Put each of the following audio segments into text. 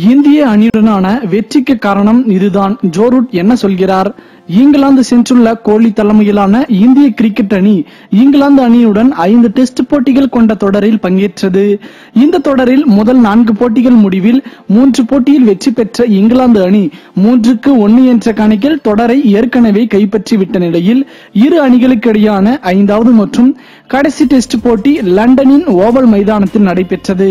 இந்திய அணியுடனான வெற்றிக்கு காரணம் இதுதான் ஜோரூட் என்ன சொல்கிறார் இங்கிலாந்து சென்றுள்ள கோலி தலைமையிலான இந்திய கிரிக்கெட் அணி இங்கிலாந்து அணியுடன் ஐந்து டெஸ்ட் போட்டிகள் கொண்ட தொடரில் பங்கேற்றது இந்த தொடரில் முதல் நான்கு போட்டிகள் முடிவில் மூன்று போட்டியில் வெற்றி பெற்ற இங்கிலாந்து அணி மூன்றுக்கு ஒன்னு என்ற கணக்கில் தொடரை ஏற்கனவே கைப்பற்றிவிட்ட நிலையில் இரு அணிகளுக்கிடையான ஐந்தாவது மற்றும் கடைசி டெஸ்ட் போட்டி லண்டனின் ஓவல் மைதானத்தில் நடைபெற்றது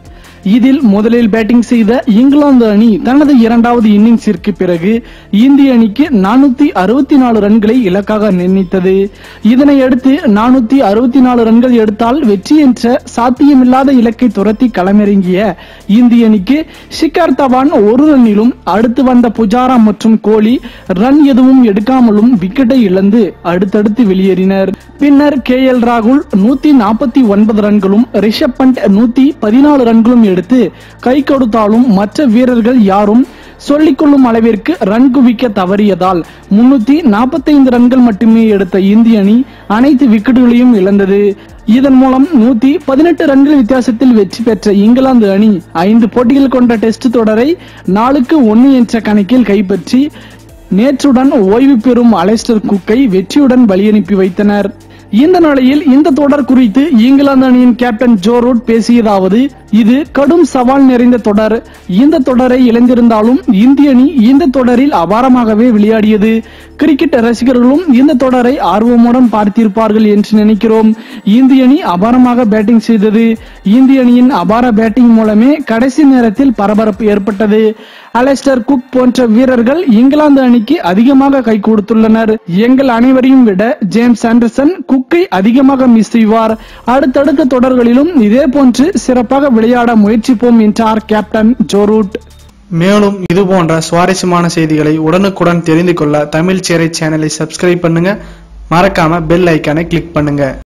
இதில் முதலில் பேட்டிங் செய்த இங்கிலாந்து அணி தனது இரண்டாவது இன்னிங்ஸிற்கு பிறகு இந்திய அணிக்கு நானூத்தி அறுபத்தி நாலு ரன்களை இலக்காக நிர்ணயித்தது இதனை அடுத்து நானூத்தி அறுபத்தி நாலு ரன்கள் எடுத்தால் வெற்றி என்ற சாத்தியமில்லாத இலக்கை துரத்தி களமிறங்கிய இந்திய அணிக்கு ஷிகர் தவான் ஒரு ரன்னிலும் அடுத்து வந்த புஜாரா மற்றும் கோலி ரன் எதுவும் எடுக்காமலும் விக்கெட்டை இழந்து அடுத்தடுத்து வெளியேறினர் பின்னர் கே எல் ராகுல் நூத்தி நாற்பத்தி ஒன்பது ரன்களும் ரிஷப் பண்ட் நூத்தி பதினாலு ரன்களும் எடுத்து கை கொடுத்தாலும் மற்ற வீரர்கள் யாரும் சொல்லிக்கொள்ளும் அளவிற்கு ரன் குவிக்க தவறியதால் முன்னூத்தி நாற்பத்தைந்து ரன்கள் மட்டுமே எடுத்த இந்திய அணி அனைத்து விக்கெட்டுகளையும் இழந்தது இதன் மூலம் நூத்தி பதினெட்டு ரன்கள் வித்தியாசத்தில் வெற்றி பெற்ற இங்கிலாந்து அணி ஐந்து போட்டிகள் கொண்ட டெஸ்ட் தொடரை நாலுக்கு ஒன்னு என்ற கணக்கில் கைப்பற்றி நேற்றுடன் ஓய்வு பெறும் அலெஸ்டர் குக்கை வெற்றியுடன் வழியனுப்பி வைத்தனர் இந்த நிலையில் இந்த தொடர் குறித்து இங்கிலாந்து அணியின் கேப்டன் ஜோ ரூட் பேசியதாவது இது கடும் சவால் நிறைந்த தொடர் இந்த தொடரை இழந்திருந்தாலும் இந்திய அணி இந்த தொடரில் அபாரமாகவே விளையாடியது கிரிக்கெட் ரசிகர்களும் இந்த தொடரை ஆர்வமுடன் பார்த்திருப்பார்கள் என்று நினைக்கிறோம் இந்திய அணி அபாரமாக பேட்டிங் செய்தது இந்திய அணியின் அபார பேட்டிங் மூலமே கடைசி நேரத்தில் பரபரப்பு ஏற்பட்டது அலெஸ்டர் குக் போன்ற வீரர்கள் இங்கிலாந்து அணிக்கு அதிகமாக கை கொடுத்துள்ளனர் எங்கள் அனைவரையும் விட ஜேம்ஸ் ஆண்டர்சன் குக்கை அதிகமாக மிஸ் செய்வார் அடுத்தடுத்த தொடர்களிலும் இதே போன்று சிறப்பாக விளையாட முயற்சிப்போம் என்றார் கேப்டன் ஜோரூட் மேலும் இது போன்ற சுவாரஸ்யமான செய்திகளை உடனுக்குடன் தெரிந்து கொள்ள தமிழ் சேரை சேனலை சப்ஸ்கிரைப் பண்ணுங்க மறக்காம பெல் ஐக்கானை கிளிக் பண்ணுங்க